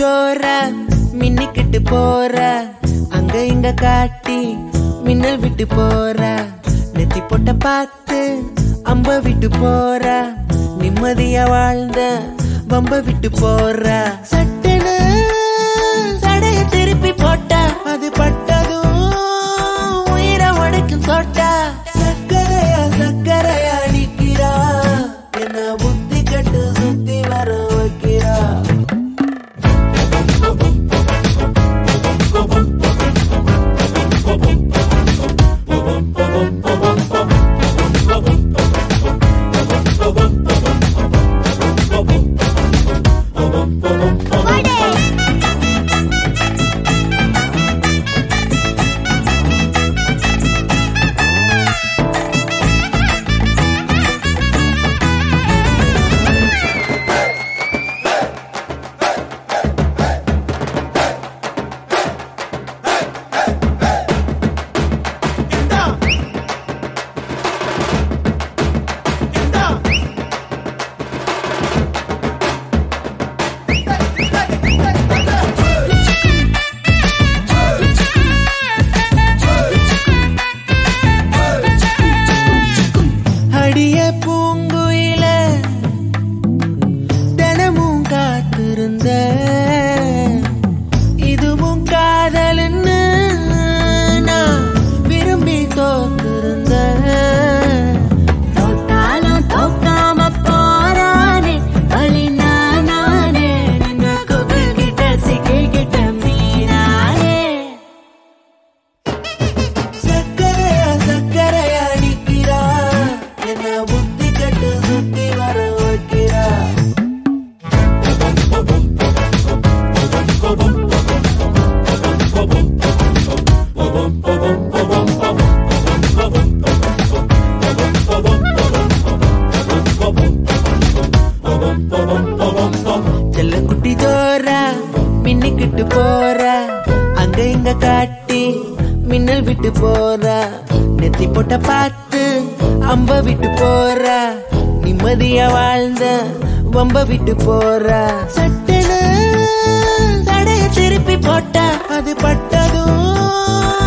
ஜோரா மின்னிக்கிட்டு போற அங்க இங்க காட்டி மின்னல் விட்டு போற நெத்தி பொட்ட பார்த்து அம்ப விட்டு போற நிம்மதியா வாழ்ந்த வம்ப விட்டு போற சட்டுன்னு சடைய திருப்பி போட்டா அது பட்டதும் உயிரை உடைக்கும் தோட்டா சக்கரையா சக்கரையா நிக்கிறா என்ன புத்தி கட்டு சுத்தி வர வைக்கிறா அடிய பூங்குயில தினமும் காத்திருந்த இதுவும் காதல்னு நான் விரும்பி தோத்திருந்த தோத்தாலும் தோக்காம போறானே வழி நானே நின்ன கொக்கு கிட்ட சிக்கிக்கிட்ட மீனானே சக்கரையா சக்கரையா நிக்கிறா என்ன புத்தி கட்டு சுத்தி வர வைக்கிறா செல்ல குட்டி ஜோரா மின்னிக்கிட்டு போற அங்க இங்க காட்டி மின்னல் விட்டு போற நெத்தி போட்ட பார்த்து அம்ப விட்டு போற நிம்மதியா வாழ்ந்த வம்ப விட்டு போற சட்டுன்னு சடைய திருப்பி போட்டா அது பட்டதும்